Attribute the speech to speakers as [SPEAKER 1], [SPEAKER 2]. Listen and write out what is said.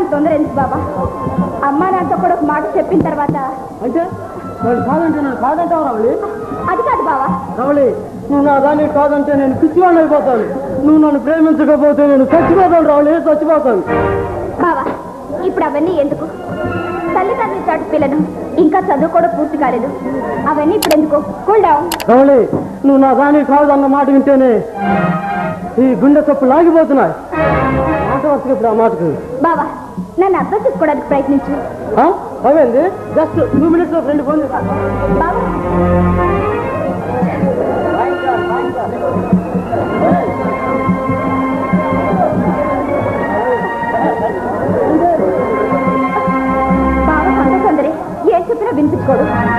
[SPEAKER 1] అంత తొందర ఎందుకు బాబా అమ్మా నాతో కూడా ఒక మాట చెప్పిన తర్వాత
[SPEAKER 2] అంటే నేను కాదంటే నేను కాదంటావు రవళి
[SPEAKER 1] అది కాదు బావా
[SPEAKER 2] రవళి నువ్వు నా దాన్ని కాదంటే నేను పిచ్చివాడిని అయిపోతాను నువ్వు నన్ను ప్రేమించకపోతే నేను చచ్చిపోతాను రవళి చచ్చిపోతాను
[SPEAKER 1] బావా ఇప్పుడు అవన్నీ ఎందుకు తల్లిదండ్రుల చాటు పిల్లను ఇంకా చదువు కూడా పూర్తి కాలేదు అవన్నీ ఇప్పుడు ఎందుకు కూల్ డౌన్
[SPEAKER 2] రవళి నువ్వు నా దాన్ని కాదన్న మాట వింటేనే ఈ గుండె చప్పు లాగిపోతున్నాయి మాట వస్తుంది ఇప్పుడు ఆ మాటకు
[SPEAKER 1] బావా నన్ను అర్థం చేసుకోవడానికి ప్రయత్నించు
[SPEAKER 2] ఆ? అవేంది just two minutes friend phone
[SPEAKER 1] బావా బావ సంతోషం ఏం చెప్పినా వినిపించుకోడు